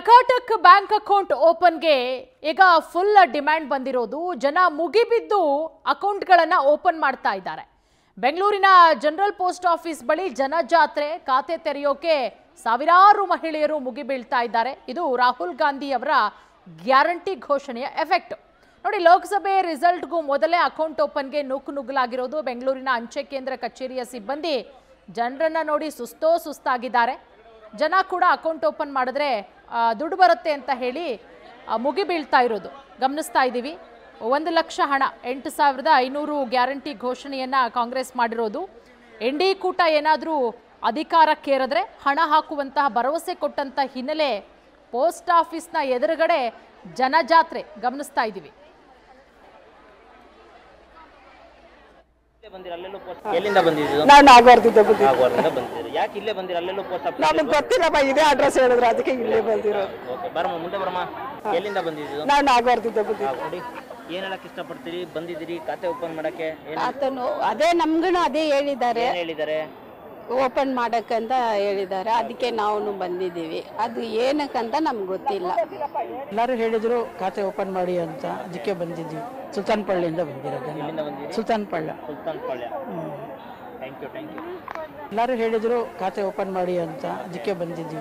ಟಕಾಟಕ್ bank account ಓಪನ್ಗೆ ಈಗ full demand ಬಂದಿರೋದು ಜನ ಮುಗಿಬಿದ್ದು ಅಕೌಂಟ್ಗಳನ್ನು ಓಪನ್ ಮಾಡ್ತಾ ಇದ್ದಾರೆ ಬೆಂಗಳೂರಿನ ಜನರಲ್ ಪೋಸ್ಟ್ ಆಫೀಸ್ ಬಳಿ ಜನಜಾತ್ರೆ ಖಾತೆ ತೆರೆಯೋಕೆ ಸಾವಿರಾರು ಮಹಿಳೆಯರು ಮುಗಿಬೀಳ್ತಾ ಇದ್ದಾರೆ ಇದು ರಾಹುಲ್ ಗಾಂಧಿ ಅವರ ಗ್ಯಾರಂಟಿ ಘೋಷಣೆಯ ಎಫೆಕ್ಟ್ ನೋಡಿ ಲೋಕಸಭೆ ರಿಸಲ್ಟ್ಗೂ ಮೊದಲೇ ಅಕೌಂಟ್ ಓಪನ್ಗೆ ನೂಕು ನುಗ್ಗಲಾಗಿರೋದು ಬೆಂಗಳೂರಿನ ಅಂಚೆ ಕೇಂದ್ರ ಕಚೇರಿಯ ಸಿಬ್ಬಂದಿ ಜನರನ್ನ ನೋಡಿ ಸುಸ್ತೋ ಸುಸ್ತಾಗಿದ್ದಾರೆ ಜನ ಕೂಡ ಅಕೌಂಟ್ ಓಪನ್ ಮಾಡಿದ್ರೆ ಆ, ದುಡ್ಡು ಬರುತ್ತೆ ಅಂತ ಹೇಳಿ ಆ, ಮುಗಿ ಬೀಳ್ತಾ ಇರೋದು ಗಮನಿಸ್ತಾ ಇದ್ದೀವಿ ಒಂದು ಲಕ್ಷ ಹಣ ಎಂಟು ಸಾವಿರದ ಐನೂರು ಗ್ಯಾರಂಟಿ ಘೋಷಣೆಯನ್ನ ಕಾಂಗ್ರೆಸ್ ಮಾಡಿರೋದು ಎನ್ ಡಿ ಕೂಟ ಏನಾದರೂ ಅಧಿಕಾರಕ್ಕೇರಿದ್ರೆ ಹಣ ಹಾಕುವಂತಹ ಭರವಸೆ ಕೊಟ್ಟಂತ ಹಿನ್ನೆಲೆ ಪೋಸ್ಟ್ ಆಫೀಸ್ನ ಎದುರುಗಡೆ ಜನಜಾತ್ರೆ ಗಮನಿಸ್ತಾ ಇದ್ದೀವಿ ಇಲ್ಲೇ ಬಂದಿರ ಅಲ್ಲೆಲ್ಲೂ ಪೋಸ್ಟ್ ಎಲ್ಲಿಂದ ಬಂದಿದ್ದು ನಾವು ನಾಗವಾರದಿಂದ ಬಂದಿದ್ದೀವಿ ನಾಗವಾರದಿಂದ ಬಂದಿದ್ದೀರಿ ಯಾಕೆ ಇಲ್ಲೇ ಬಂದಿರ ಅಲ್ಲೆಲ್ಲೂ ಪೋಸ್ಟ್ ಆಫೀಸ್ ನಮಗೆ ಗೊತ್ತಿಲ್ಲಪ್ಪ ಇದೇ ಅಡ್ರೆಸ್ ಹೇಳಿದ್ರು ಅದಕ್ಕೆ ಇಲ್ಲೇ ಬಂದಿರೋದು ಓಕೆ ಬರಮ್ಮ ಮುಂದೆ ಬರಮ್ಮ ಎಲ್ಲಿಂದ ಬಂದಿದ್ದು ನಾವು ನಾಗವಾರದಿಂದ ಬಂದಿದ್ದೀವಿ ಆ, ನೋಡಿ ಏನ್ ಹೇಳಕ್ ಇಷ್ಟಪಡ್ತೀರಿ ಬಂದಿದ್ದೀರಿ ಖಾತೆ ಓಪನ್ ಮಾಡಕ್ಕೆ ಏನ್ ಆತನು ಅದೇ ನಮ್ಗೂ ಅದೇ ಹೇಳಿದ್ದಾರೆ ಏನ್ ಹೇಳಿದ್ದಾರೆ ಓಪನ್ ಮಾಡಕ್ಕಂತ ಹೇಳಿದ್ದಾರೆ ಅದಕ್ಕೆ ನಾವು ಬಂದಿದ್ದೀವಿ ಅದು ಏನಕ್ಕಂತ ನಮ್ಗೆ ಗೊತ್ತಿಲ್ಲ ಎಲ್ಲರೂ ಹೇಳಿದ್ರು ಖಾತೆ ಓಪನ್ ಮಾಡಿ ಅಂತ ಅದಕ್ಕೆ ಬಂದಿದ್ವಿ ಸುಲ್ತಾನ್ ಪಳ್ಳಿಯಿಂದ ಬಂದಿರೋದು ಎಲ್ಲಿಂದ ಬಂದಿರಿ Sultan Palla Sultan Palya thank you thank you ಎಲ್ಲರೂ ಹೇಳಿದ್ರು ಖಾತೆ ಓಪನ್ ಮಾಡಿ ಅಂತ ಅದಕ್ಕೆ ಬಂದಿದ್ವಿ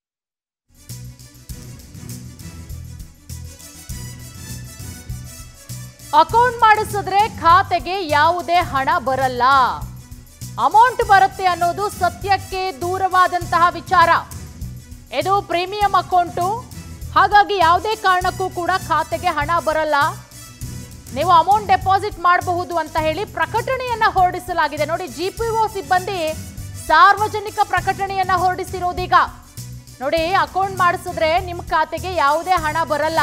ಅಕೌಂಟ್ ಮಾಡಿಸಿದ್ರೆ ಖಾತೆಗೆ ಯಾವುದೇ ಹಣ ಬರಲ್ಲ ಅಮೌಂಟ್ ಬರುತ್ತೆ ಅನ್ನೋದು ಸತ್ಯಕ್ಕೆ ದೂರವಾದಂತಹ ವಿಚಾರ ಇದು ಪ್ರೀಮಿಯಂ ಅಕೌಂಟು ಹಾಗಾಗಿ ಯಾವುದೇ ಕಾರಣಕ್ಕೂ ಕೂಡ ಖಾತೆಗೆ ಹಣ ಬರಲ್ಲ ನೀವು ಅಮೌಂಟ್ ಡೆಪಾಸಿಟ್ ಮಾಡಬಹುದು ಅಂತ ಹೇಳಿ ಪ್ರಕಟಣೆಯನ್ನ ಹೊರಡಿಸಲಾಗಿದೆ ನೋಡಿ ಜಿ ಪಿ ಒ ಸಿಬ್ಬಂದಿ ಸಾರ್ವಜನಿಕ ಪ್ರಕಟಣೆಯನ್ನ ಹೊರಡಿಸಿರೋದೀಗ ನೋಡಿ ಅಕೌಂಟ್ ಮಾಡಿಸಿದ್ರೆ ನಿಮ್ಮ ಖಾತೆಗೆ ಯಾವುದೇ ಹಣ ಬರಲ್ಲ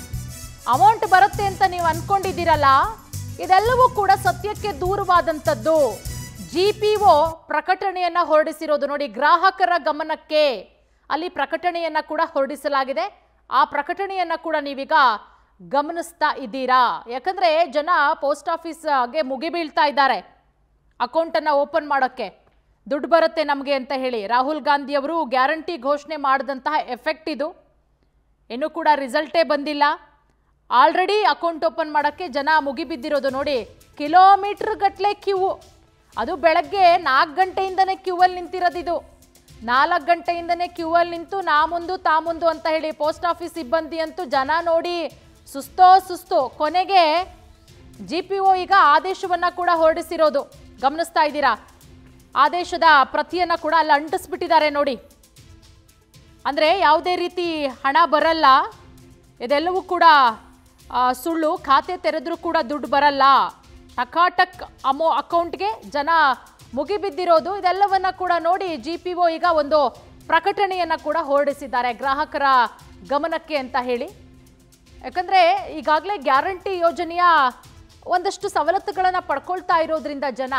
ಅಮೌಂಟ್ ಬರುತ್ತೆ ಅಂತ ನೀವು ಅನ್ಕೊಂಡಿದ್ದೀರಲ್ಲ ಇದೆಲ್ಲವೂ ಕೂಡ ಸತ್ಯಕ್ಕೆ ದೂರವಾದಂಥದ್ದು ಜಿ ಪಿ ಒ ಪ್ರಕಟಣೆಯನ್ನ ಹೊರಡಿಸಿರೋದು ನೋಡಿ ಗ್ರಾಹಕರ ಗಮನಕ್ಕೆ ಅಲ್ಲಿ ಪ್ರಕಟಣೆಯನ್ನ ಕೂಡ ಹೊರಡಿಸಲಾಗಿದೆ ಆ ಪ್ರಕಟಣೆಯನ್ನ ಕೂಡ ನೀವೀಗ ಗಮನಿಸ್ತಾ ಇದ್ದೀರಾ ಯಾಕಂದ್ರೆ ಜನ ಪೋಸ್ಟ್ ಆಫೀಸ್ಗೆ ಮುಗಿಬೀಳ್ತಾ ಇದ್ದಾರೆ ಅಕೌಂಟನ್ನು ಓಪನ್ ಮಾಡೋಕ್ಕೆ ದುಡ್ಡು ಬರುತ್ತೆ ನಮಗೆ ಅಂತ ಹೇಳಿ ರಾಹುಲ್ ಗಾಂಧಿ ಅವರು ಗ್ಯಾರಂಟಿ ಘೋಷಣೆ ಮಾಡಿದಂತಹ ಎಫೆಕ್ಟ್ ಇದು ಇನ್ನೂ ಕೂಡ ರಿಸಲ್ಟೇ ಬಂದಿಲ್ಲ ಆಲ್ರೆಡಿ ಅಕೌಂಟ್ ಓಪನ್ ಮಾಡೋಕ್ಕೆ ಜನ ಮುಗಿಬಿದ್ದಿರೋದು ನೋಡಿ ಕಿಲೋಮೀಟರ್ ಗಟ್ಟಲೆ ಕ್ಯೂ ಅದು ಬೆಳಗ್ಗೆ ನಾಲ್ಕು ಗಂಟೆಯಿಂದನೇ ಕ್ಯೂವಲ್ಲಿ ನಿಂತಿರೋದಿದು ನಾಲ್ಕು ಗಂಟೆಯಿಂದನೇ ಕ್ಯೂವಲ್ಲಿ ನಿಂತು ನಾ ಮುಂದು ತಾ ಮುಂದು ಅಂತ ಹೇಳಿ ಪೋಸ್ಟ್ ಆಫೀಸ್ ಸಿಬ್ಬಂದಿ ಅಂತೂ ಜನ ನೋಡಿ ಸುಸ್ತೋ ಸುಸ್ತು ಕೊನೆಗೆ ಜಿ ಪಿ ಒ ಈಗ ಆದೇಶವನ್ನ ಕೂಡ ಹೊರಡಿಸಿರೋದು ಗಮನಿಸ್ತಾ ಇದ್ದೀರಾ ಆದೇಶದ ಪ್ರತಿಯನ್ನ ಕೂಡ ಅಲ್ಲಿ ಅಂಟಿಸ್ಬಿಟ್ಟಿದ್ದಾರೆ ನೋಡಿ ಅಂದರೆ ಯಾವುದೇ ರೀತಿ ಹಣ ಬರಲ್ಲ ಇದೆಲ್ಲವೂ ಕೂಡ ಆ, ಸುಳ್ಳು ಖಾತೆ ತೆರೆದ್ರೂ ಕೂಡ ದುಡ್ಡು ಬರಲ್ಲ ಟಕಾಟಕ್ ಅಮೋ ಅಕೌಂಟ್ಗೆ ಜನ ಮುಗಿಬಿದ್ದಿರೋದು ಇದೆಲ್ಲವನ್ನ ಕೂಡ ನೋಡಿ ಜಿ ಪಿ ಒ ಈಗ ಒಂದು ಪ್ರಕಟಣೆಯನ್ನು ಕೂಡ ಹೊರಡಿಸಿದ್ದಾರೆ ಗ್ರಾಹಕರ ಗಮನಕ್ಕೆ ಅಂತ ಹೇಳಿ ಯಾಕಂದರೆ ಈಗಾಗಲೇ ಗ್ಯಾರಂಟಿ ಯೋಜನೆಯ ಒಂದಷ್ಟು ಸವಲತ್ತುಗಳನ್ನು ಪಡ್ಕೊಳ್ತಾ ಇರೋದ್ರಿಂದ ಜನ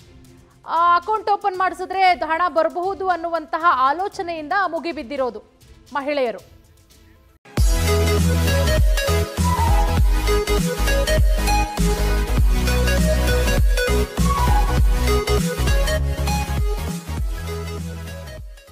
ಅಕೌಂಟ್ ಓಪನ್ ಮಾಡಿಸಿದ್ರೆ ಹಣ ಬರಬಹುದು ಅನ್ನುವಂತಹ ಆಲೋಚನೆಯಿಂದ ಮುಗಿಬಿದ್ದಿರೋದು ಮಹಿಳೆಯರು